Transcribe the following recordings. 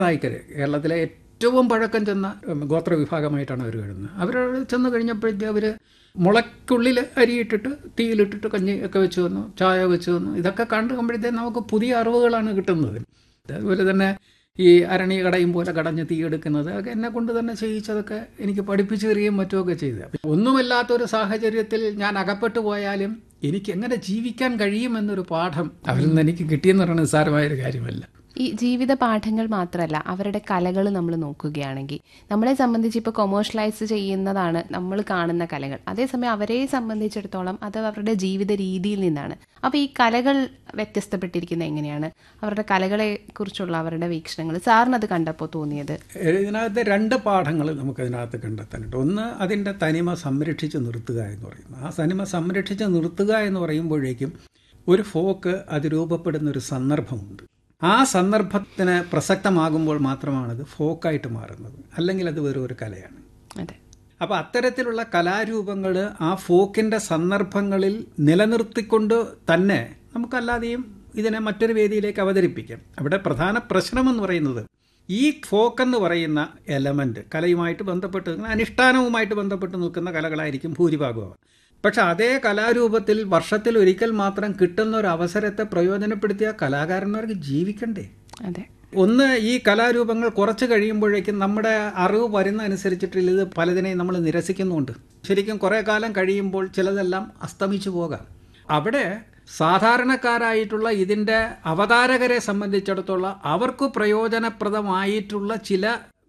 നായ്ക്കർ കേരളത്തിലെ ഏറ്റവും പഴക്കം ചെന്ന ഗോത്ര വിഭാഗമായിട്ടാണ് അവർ കഴിയുന്നത് അവർ ചെന്ന് കഴിഞ്ഞപ്പോഴത്തേക്ക് അവർ മുളയ്ക്കുള്ളിൽ അരിയിട്ടിട്ട് തീയിലിട്ടിട്ട് കഞ്ഞി ഒക്കെ വെച്ച് വന്നു ചായ വെച്ച് വന്നു ഇതൊക്കെ കണ്ടുമ്പോഴത്തേക്ക് നമുക്ക് പുതിയ അറിവുകളാണ് കിട്ടുന്നത് അതുപോലെ തന്നെ ഈ അരണി കടയും പോലെ കടഞ്ഞ് തീയെടുക്കുന്നത് ഒക്കെ എന്നെ കൊണ്ട് തന്നെ ചെയ്യിച്ചതൊക്കെ എനിക്ക് പഠിപ്പിച്ചു തരികയും മറ്റുമൊക്കെ ചെയ്ത് ഒന്നുമില്ലാത്തൊരു സാഹചര്യത്തിൽ ഞാൻ അകപ്പെട്ടു പോയാലും എനിക്ക് എങ്ങനെ ജീവിക്കാൻ കഴിയുമെന്നൊരു പാഠം അവരിൽ നിന്ന് എനിക്ക് കിട്ടിയെന്ന് പറയുന്നത് നിസ്സാരമായൊരു കാര്യമല്ല ഈ ജീവിത പാഠങ്ങൾ മാത്രമല്ല അവരുടെ കലകൾ നമ്മൾ നോക്കുകയാണെങ്കിൽ നമ്മളെ സംബന്ധിച്ച് ഇപ്പോൾ കൊമേഴ്ഷ്യലൈസ് ചെയ്യുന്നതാണ് നമ്മൾ കാണുന്ന കലകൾ അതേസമയം അവരെ സംബന്ധിച്ചിടത്തോളം അത് അവരുടെ ജീവിത രീതിയിൽ നിന്നാണ് അപ്പോൾ ഈ കലകൾ വ്യത്യസ്തപ്പെട്ടിരിക്കുന്നത് എങ്ങനെയാണ് അവരുടെ കലകളെ കുറിച്ചുള്ള അവരുടെ വീക്ഷണങ്ങൾ സാറിന് അത് കണ്ടപ്പോൾ തോന്നിയത് ഇതിനകത്ത് രണ്ട് പാഠങ്ങൾ നമുക്കതിനകത്ത് കണ്ടെത്താനുണ്ട് ഒന്ന് അതിൻ്റെ തനിമ സംരക്ഷിച്ച് നിർത്തുക എന്ന് പറയുന്നത് ആ തനിമ സംരക്ഷിച്ച് നിർത്തുക എന്ന് പറയുമ്പോഴേക്കും ഒരു ഫോക്ക് അത് രൂപപ്പെടുന്ന ഒരു സന്ദർഭമുണ്ട് ആ സന്ദർഭത്തിന് പ്രസക്തമാകുമ്പോൾ മാത്രമാണത് ഫോക്കായിട്ട് മാറുന്നത് അല്ലെങ്കിൽ അത് വെറും ഒരു കലയാണ് അതെ അപ്പോൾ അത്തരത്തിലുള്ള കലാരൂപങ്ങൾ ആ ഫോക്കിൻ്റെ സന്ദർഭങ്ങളിൽ നിലനിർത്തിക്കൊണ്ട് തന്നെ നമുക്കല്ലാതെയും ഇതിനെ മറ്റൊരു വേദിയിലേക്ക് അവതരിപ്പിക്കാം അവിടെ പ്രധാന പ്രശ്നമെന്ന് പറയുന്നത് ഈ ഫോക്ക് എന്ന് പറയുന്ന എലമെന്റ് കലയുമായിട്ട് ബന്ധപ്പെട്ട് നിൽക്കുന്ന അനുഷ്ഠാനവുമായിട്ട് ബന്ധപ്പെട്ട് നിൽക്കുന്ന കലകളായിരിക്കും ഭൂരിഭാഗവും പക്ഷെ അതേ കലാരൂപത്തിൽ വർഷത്തിൽ ഒരിക്കൽ മാത്രം കിട്ടുന്ന ഒരു അവസരത്തെ പ്രയോജനപ്പെടുത്തിയ കലാകാരന്മാർക്ക് ജീവിക്കണ്ടേ അതെ ഒന്ന് ഈ കലാരൂപങ്ങൾ കുറച്ച് കഴിയുമ്പോഴേക്കും നമ്മുടെ അറിവ് വരുന്ന അനുസരിച്ചിട്ട് ഇത് പലതിനെയും നമ്മൾ നിരസിക്കുന്നുണ്ട് ശരിക്കും കുറേ കാലം കഴിയുമ്പോൾ ചിലതെല്ലാം അസ്തമിച്ചു പോകാം അവിടെ സാധാരണക്കാരായിട്ടുള്ള ഇതിൻ്റെ അവതാരകരെ സംബന്ധിച്ചിടത്തോളം അവർക്ക് പ്രയോജനപ്രദമായിട്ടുള്ള ചില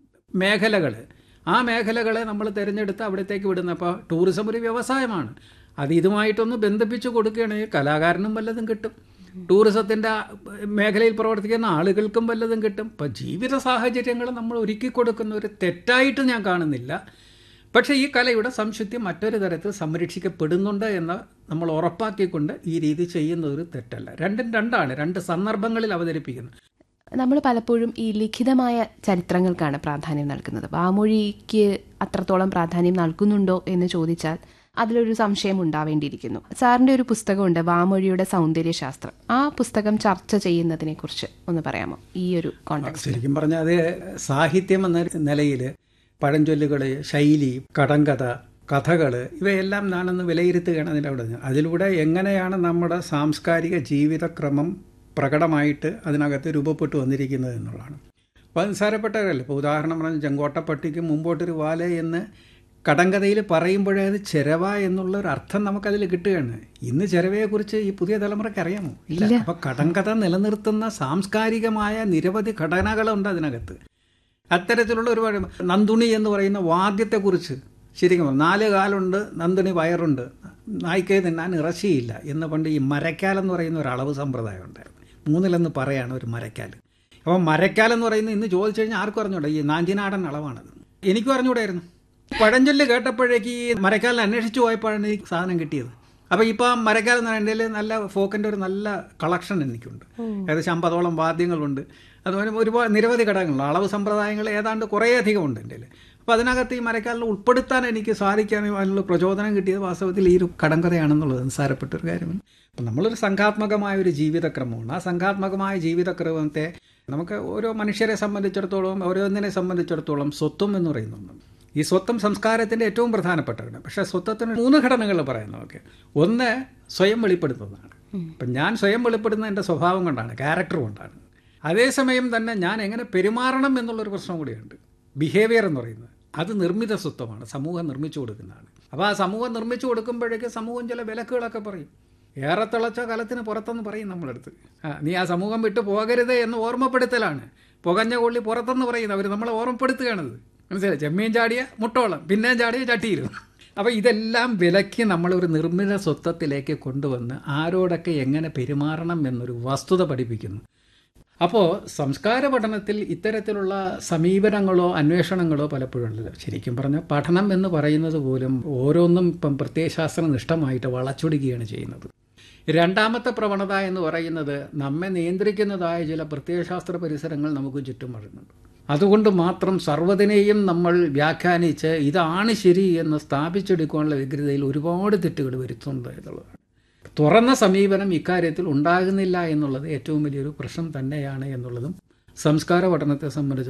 മേഖലകൾ ആ മേഖലകളെ നമ്മൾ തിരഞ്ഞെടുത്ത് അവിടത്തേക്ക് വിടുന്നത് അപ്പോൾ ടൂറിസം ഒരു വ്യവസായമാണ് അത് ഇതുമായിട്ടൊന്ന് ബന്ധിപ്പിച്ച് കൊടുക്കുകയാണെങ്കിൽ കലാകാരനും വല്ലതും കിട്ടും ടൂറിസത്തിൻ്റെ മേഖലയിൽ പ്രവർത്തിക്കുന്ന ആളുകൾക്കും വല്ലതും കിട്ടും ഇപ്പം ജീവിത സാഹചര്യങ്ങൾ നമ്മൾ ഒരുക്കി കൊടുക്കുന്ന ഒരു തെറ്റായിട്ട് ഞാൻ കാണുന്നില്ല പക്ഷേ ഈ കലയുടെ സംശുദ്ധി മറ്റൊരു തരത്തിൽ സംരക്ഷിക്കപ്പെടുന്നുണ്ട് എന്ന് നമ്മൾ ഉറപ്പാക്കിക്കൊണ്ട് ഈ രീതി ചെയ്യുന്നത് ഒരു തെറ്റല്ല രണ്ടും രണ്ടാണ് രണ്ട് സന്ദർഭങ്ങളിൽ അവതരിപ്പിക്കുന്നത് നമ്മൾ പലപ്പോഴും ഈ ലിഖിതമായ ചരിത്രങ്ങൾക്കാണ് പ്രാധാന്യം നൽകുന്നത് വാമൊഴിക്ക് അത്രത്തോളം പ്രാധാന്യം നൽകുന്നുണ്ടോ എന്ന് ചോദിച്ചാൽ അതിലൊരു സംശയം ഉണ്ടാവേണ്ടിയിരിക്കുന്നു സാറിന്റെ ഒരു പുസ്തകമുണ്ട് വാമൊഴിയുടെ സൗന്ദര്യശാസ്ത്രം ആ പുസ്തകം ചർച്ച ചെയ്യുന്നതിനെ കുറിച്ച് ഒന്ന് പറയാമോ ഈ ഒരു കോണ്ടെക്സ്റ്റ് ശരിക്കും പറഞ്ഞാൽ അത് സാഹിത്യം എന്ന നിലയിൽ പഴഞ്ചൊല്ലുകൾ ശൈലി കടങ്കഥ കഥകൾ ഇവയെല്ലാം ഞാനൊന്ന് വിലയിരുത്തുകയാണ് അതിൻ്റെ അവിടെ അതിലൂടെ എങ്ങനെയാണ് നമ്മുടെ സാംസ്കാരിക ജീവിതക്രമം പ്രകടമായിട്ട് അതിനകത്ത് രൂപപ്പെട്ടു വന്നിരിക്കുന്നത് എന്നുള്ളതാണ് അപ്പോൾ നിസ്സാരപ്പെട്ടവരല്ലേ ഇപ്പോൾ ഉദാഹരണം പറഞ്ഞാൽ ചെങ്കോട്ടപ്പട്ടിക്ക് മുമ്പോട്ടൊരു വാല എന്ന് കടങ്കഥയിൽ പറയുമ്പോഴേ അത് ചെരവ എന്നുള്ള ഒരു അർത്ഥം നമുക്കതിൽ കിട്ടുകയാണ് ഇന്ന് ചെരവയെക്കുറിച്ച് ഈ പുതിയ തലമുറയ്ക്ക് അറിയാമോ ഇല്ല അപ്പോൾ കടങ്കഥ നിലനിർത്തുന്ന സാംസ്കാരികമായ നിരവധി ഘടനകളുണ്ട് അതിനകത്ത് അത്തരത്തിലുള്ള ഒരുപാട് നന്ദുണി എന്ന് പറയുന്ന വാദ്യത്തെക്കുറിച്ച് ശരിക്കും നാല് കാലുണ്ട് നന്ദുണി വയറുണ്ട് നായ്ക്കേ തിന്നാൻ ഇറച്ചിയില്ല എന്ന് പണ്ട് ഈ മരക്കാൽ എന്ന് പറയുന്ന ഒരു അളവ് സമ്പ്രദായം ഉണ്ടായിരുന്നു മൂന്നിലെന്ന് പറയാണ് ഒരു മരക്കാൽ അപ്പോൾ മരക്കാൽ എന്ന് പറയുന്നത് ഇന്ന് ചോദിച്ചു കഴിഞ്ഞാൽ ആർക്കും അറിഞ്ഞൂടാ ഈ നാഞ്ചിനാടൻ അളവാണത് എനിക്കും അറിഞ്ഞൂടായിരുന്നു പഴഞ്ചൊല്ല് കേട്ടപ്പോഴേക്ക് ഈ മരക്കാലിനെ അന്വേഷിച്ചു പോയപ്പോഴാണ് ഈ സാധനം കിട്ടിയത് അപ്പോൾ ഇപ്പോൾ മരക്കാൽ എന്ന് പറയുന്നതിൽ നല്ല ഫോക്കിൻ്റെ ഒരു നല്ല കളക്ഷൻ എനിക്കുണ്ട് ഏകദേശം അമ്പതോളം വാദ്യങ്ങളുണ്ട് അതുപോലെ ഒരുപാട് നിരവധി ഘടകങ്ങളുണ്ട് അളവ് സമ്പ്രദായങ്ങൾ ഏതാണ്ട് കുറേയധികം ഉണ്ട് എൻ്റെ അപ്പോൾ അതിനകത്ത് ഈ മരക്കാലിൽ ഉൾപ്പെടുത്താൻ എനിക്ക് സാധിക്കാനും അതിനുള്ള പ്രചോദനം കിട്ടിയത് വാസ്തവത്തിൽ ഈ ഒരു കടങ്കഥയാണെന്നുള്ളത് നിസ്സാരപ്പെട്ട ഒരു കാര്യമാണ് അപ്പം നമ്മളൊരു സംഘാത്മകമായ ഒരു ജീവിതക്രമമാണ് ആ സംഘാത്മകമായ ജീവിതക്രമത്തെ നമുക്ക് ഓരോ മനുഷ്യരെ സംബന്ധിച്ചിടത്തോളം ഓരോന്നിനെ സംബന്ധിച്ചിടത്തോളം സ്വത്വം എന്ന് പറയുന്നുണ്ട് ഈ സ്വത്വം സംസ്കാരത്തിൻ്റെ ഏറ്റവും പ്രധാനപ്പെട്ടതാണ് പക്ഷേ സ്വത്വത്തിന് മൂന്ന് ഘടനകൾ പറയുന്നത് നമുക്ക് ഒന്ന് സ്വയം വെളിപ്പെടുത്തുന്നതാണ് അപ്പം ഞാൻ സ്വയം വെളിപ്പെടുന്ന എൻ്റെ സ്വഭാവം കൊണ്ടാണ് ക്യാരക്ടർ കൊണ്ടാണ് അതേസമയം തന്നെ ഞാൻ എങ്ങനെ പെരുമാറണം എന്നുള്ളൊരു പ്രശ്നം കൂടിയുണ്ട് ബിഹേവിയർ എന്ന് പറയുന്നത് അത് നിർമ്മിത സ്വത്വമാണ് സമൂഹം നിർമ്മിച്ചു കൊടുക്കുന്നതാണ് അപ്പോൾ ആ സമൂഹം നിർമ്മിച്ചു കൊടുക്കുമ്പോഴേക്ക് സമൂഹം ചില വിലക്കുകളൊക്കെ പറയും ഏറെ തിളച്ച കലത്തിന് പുറത്തെന്ന് പറയും നമ്മളടുത്ത് ആ നീ ആ സമൂഹം വിട്ട് പോകരുത് എന്ന് ഓർമ്മപ്പെടുത്തലാണ് പുകഞ്ഞ കൊള്ളി പുറത്തെന്ന് പറയുന്നത് അവർ നമ്മളെ ഓർമ്മപ്പെടുത്തുകയാണത് മനസ്സിലായി ചെമ്മീൻ ചാടിയ മുട്ടോളം പിന്നെയും ചാടിയ ചട്ടിയിരുന്നു അപ്പോൾ ഇതെല്ലാം വിലക്കി നമ്മളൊരു നിർമ്മിത സ്വത്വത്തിലേക്ക് കൊണ്ടുവന്ന് ആരോടൊക്കെ എങ്ങനെ പെരുമാറണം എന്നൊരു വസ്തുത പഠിപ്പിക്കുന്നു അപ്പോൾ സംസ്കാര പഠനത്തിൽ ഇത്തരത്തിലുള്ള സമീപനങ്ങളോ അന്വേഷണങ്ങളോ പലപ്പോഴും ഉള്ളത് ശരിക്കും പറഞ്ഞാൽ പഠനം എന്ന് പറയുന്നത് പോലും ഓരോന്നും ഇപ്പം പ്രത്യയശാസ്ത്ര നിഷ്ഠമായിട്ട് വളച്ചൊടുക്കുകയാണ് ചെയ്യുന്നത് രണ്ടാമത്തെ പ്രവണത എന്ന് പറയുന്നത് നമ്മെ നിയന്ത്രിക്കുന്നതായ ചില പ്രത്യയശാസ്ത്ര പരിസരങ്ങൾ നമുക്ക് ചുറ്റും വരുന്നുണ്ട് അതുകൊണ്ട് മാത്രം സർവ്വതിനെയും നമ്മൾ വ്യാഖ്യാനിച്ച് ഇതാണ് ശരി എന്ന് സ്ഥാപിച്ചെടുക്കാനുള്ള വ്യഗ്രതയിൽ ഒരുപാട് തെറ്റുകൾ വരുത്തുന്നുണ്ട് എന്നുള്ളതാണ് തുറന്ന സമീപനം ഇക്കാര്യത്തിൽ ഉണ്ടാകുന്നില്ല എന്നുള്ളത് ഏറ്റവും വലിയൊരു പ്രശ്നം തന്നെയാണ് എന്നുള്ളതും സംസ്കാര പഠനത്തെ സംബന്ധിച്ച്